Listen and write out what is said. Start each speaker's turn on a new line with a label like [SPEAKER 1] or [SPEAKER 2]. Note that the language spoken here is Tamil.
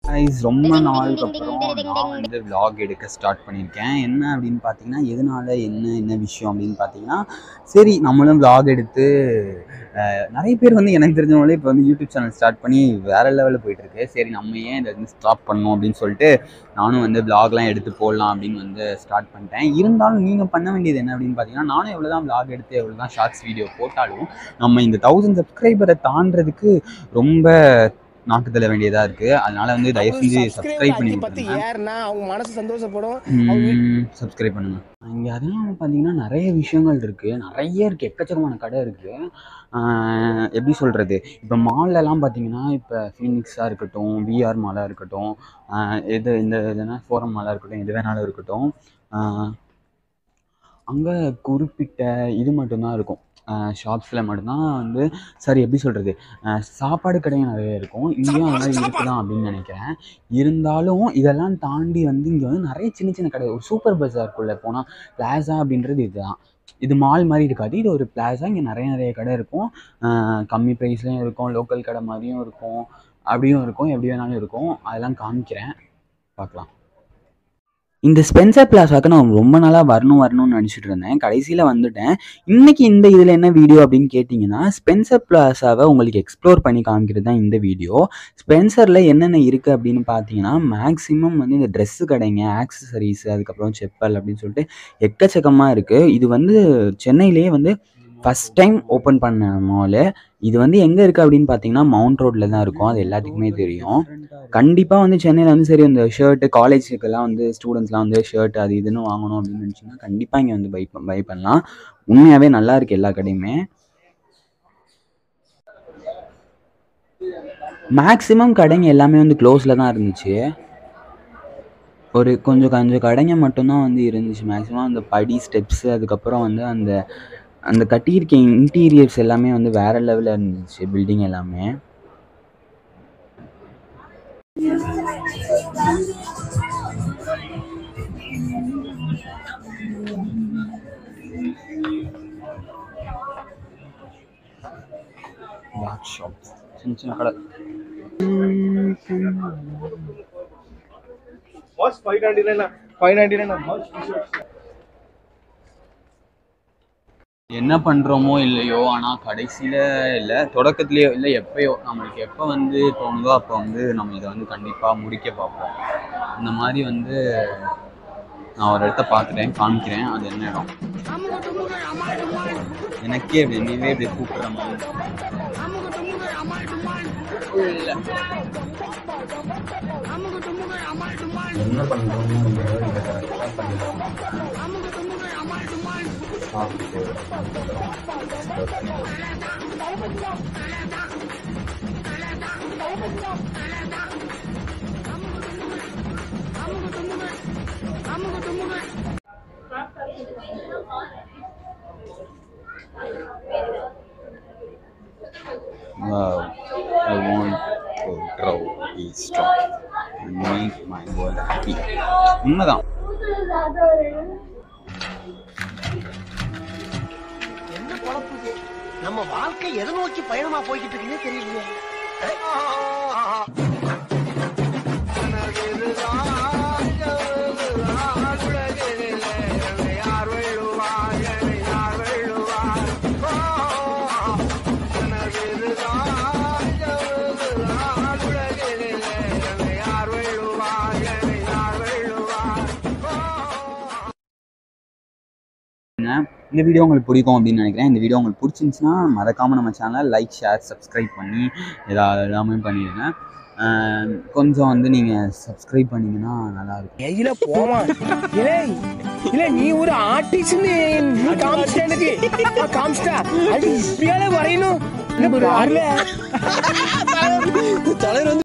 [SPEAKER 1] கைஸ் ரொம்ப நாளுக்கு அப்புறம் நான் வந்து vlog எடுக்க ஸ்டார்ட் பண்ணியிருக்கேன் என்ன அப்படின்னு பார்த்தீங்கன்னா எதனால என்ன என்ன விஷயம் அப்படின்னு பார்த்தீங்கன்னா சரி நம்மளும் vlog எடுத்து அஹ், நிறைய பேர் வந்து எனக்கு தெரிஞ்சவங்களே இப்போ வந்து யூடியூப் சேனல் ஸ்டார்ட் பண்ணி வேற லெவலில் போயிட்டு இருக்கு சரி நம்ம ஏன் இதை வந்து ஸ்டாப் பண்ணோம் அப்படின்னு சொல்லிட்டு நானும் வந்து vlogலாம் எடுத்து போடலாம் அப்படின்னு வந்து ஸ்டார்ட் பண்ணிட்டேன் இருந்தாலும் நீங்கள் பண்ண வேண்டியது என்ன அப்படின்னு பார்த்தீங்கன்னா நானும் எவ்வளோ தான் vlog எடுத்து எவ்வளோ தான் ஷார்ட்ஸ் வீடியோ போட்டாலும் நம்ம இந்த தௌசண்ட் சப்ஸ்கிரைபரை தாண்டறதுக்கு ரொம்ப நாக்கு தள்ள வேண்டியதா இருக்கு அதனால வந்து தயவு செஞ்சு சப்ஸ்கிரைப் பண்ணி
[SPEAKER 2] பத்தி
[SPEAKER 1] விட்டுருங்க
[SPEAKER 2] ஏறுனா அவங்க மனசு சந்தோஷப்படும்
[SPEAKER 1] சப்ஸ்கிரைப் பண்ணுங்க இங்கே அதெல்லாம் பார்த்தீங்கன்னா நிறைய விஷயங்கள் இருக்கு நிறைய இருக்கு எக்கச்சக்கமான கடை இருக்கு ஆஹ் எப்படி சொல்றது இப்போ மால்லலாம் பார்த்தீங்கன்னா இப்போ ஃபீனிக்ஸாக இருக்கட்டும் விஆர் மாலாக இருக்கட்டும் ஆஹ் எது இந்த இதுனா ஃபோரம் மாலாக இருக்கட்டும் எது வேணாலும் இருக்கட்டும் அங்கே குறிப்பிட்ட இது மட்டும்தான் இருக்கும் ஷாப்ஸில் மட்டும்தான் வந்து சரி எப்படி சொல்கிறது சாப்பாடு கடையும் நிறைய இருக்கும் இங்கேயும் அது மாதிரி இருக்குதான் அப்படின்னு நினைக்கிறேன் இருந்தாலும் இதெல்லாம் தாண்டி வந்து இங்கே வந்து நிறைய சின்ன சின்ன கடை ஒரு சூப்பர் பஜாருக்குள்ளே போனால் பிளாசா அப்படின்றது இதுதான் இது மால் மாதிரி இருக்காது இது ஒரு பிளாசா இங்கே நிறைய நிறைய கடை இருக்கும் ஆஹ் கம்மி ப்ரைஸ்லேயும் இருக்கும் லோக்கல் கடை மாதிரியும் இருக்கும் அப்படியும் இருக்கும் எப்படி வேணாலும் இருக்கும் அதெல்லாம் காமிக்கிறேன் பார்க்கலாம் இந்த ஸ்பென்சர் பிளாஸாக்கு நான் ரொம்ப நாளாக வரணும் வரணும்னு நினச்சிட்டு இருந்தேன் கடைசியில் வந்துட்டேன் இன்னைக்கு இந்த இதில் என்ன வீடியோ அப்படின்னு கேட்டிங்கன்னா ஸ்பென்சர் பிளாஸாவை உங்களுக்கு எக்ஸ்ப்ளோர் பண்ணி காமிக்கிறது தான் இந்த வீடியோ ஸ்பென்சரில் என்னென்ன இருக்குது அப்படின்னு பார்த்தீங்கன்னா மேக்ஸிமம் வந்து இந்த ட்ரெஸ்ஸு கடைங்க ஆக்சசரிஸ் அதுக்கப்புறம் செப்பல் அப்படின்னு சொல்லிட்டு எக்கச்சக்கமாக இருக்குது இது வந்து சென்னையிலேயே வந்து ஃபஸ்ட் டைம் ஓப்பன் பண்ண மாலு இது வந்து எங்கே இருக்குது அப்படின்னு பார்த்தீங்கன்னா மவுண்ட் ரோட்டில் தான் இருக்கும் அது எல்லாத்துக்குமே தெரியும் கண்டிப்பாக வந்து சென்னையில் வந்து சரி இந்த ஷர்ட்டு காலேஜுக்கெல்லாம் வந்து ஸ்டூடெண்ட்ஸ்லாம் வந்து ஷர்ட் அது இதுன்னு வாங்கணும் அப்படின்னு நினச்சிங்கன்னா கண்டிப்பாக இங்கே வந்து பை பை பண்ணலாம் உண்மையாகவே நல்லா இருக்குது எல்லா கடையுமே மேக்ஸிமம் கடைங்க எல்லாமே வந்து க்ளோஸில் தான் இருந்துச்சு ஒரு கொஞ்சம் கொஞ்சம் கடைங்க மட்டும்தான் வந்து இருந்துச்சு மேக்ஸிமம் அந்த படி ஸ்டெப்ஸு அதுக்கப்புறம் வந்து அந்த அந்த கட்டியிருக்க இன்டீரியர்ஸ் எல்லாமே வந்து வேற லெவலில் இருந்துச்சு பில்டிங் எல்லாமே வாட்ச் ஷாப் சின்ன சின்ன கடை
[SPEAKER 3] What's 599? Five ninety nine. Much
[SPEAKER 1] என்ன பண்ணுறோமோ இல்லையோ ஆனால் கடைசியில் இல்லை தொடக்கத்துலேயோ இல்லை எப்பயோ நம்மளுக்கு எப்போ வந்து தோணுதோ அப்போ வந்து நம்ம இதை வந்து கண்டிப்பாக முடிக்க பார்ப்போம் இந்த மாதிரி வந்து நான் ஒரு இடத்த பார்க்குறேன் காமிக்கிறேன் அது என்ன இடம் எனக்கே அப்படி என்னவே இப்படி கூப்பிடுற மாதிரி இல்ல. என்ன பண்ணுறோமோ இல்லையோ இதை கரெக்டாக பண்ணிடுவோம் சாப்பிட்டு Wow, I want to grow, be strong, and make my world happy. உண்மைதான்
[SPEAKER 2] என்ன குழப்பு இது? நம்ம வாழ்க்கை எதை நோக்கி பயணமா போய்கிட்டு இருக்குன்னே தெரியலையே
[SPEAKER 1] இந்த வீடியோ உங்களுக்கு பிடிக்கும் அப்படின்னு நினைக்கிறேன் இந்த வீடியோ உங்களுக்கு பிடிச்சிருந்துச்சுன்னா மறக்காமல் நம்ம சேனலை லைக் ஷேர் சப்ஸ்கிரைப் பண்ணி ஏதாவது எல்லாமே பண்ணிடுங்க ஆஹ் கொஞ்சம் வந்து நீங்கள் சப்ஸ்கிரைப் பண்ணிங்கன்னா நல்லாயிருக்கும்
[SPEAKER 2] கையில போமா இல்ல இல்ல நீ ஒரு ஆர்டிஸ்ட் நீ காமிச்சிட்ட எனக்கு ஆ, காமிச்சிட்டா அது இப்படியால வரையணும் என்ன பாருல தலைவர் வந்து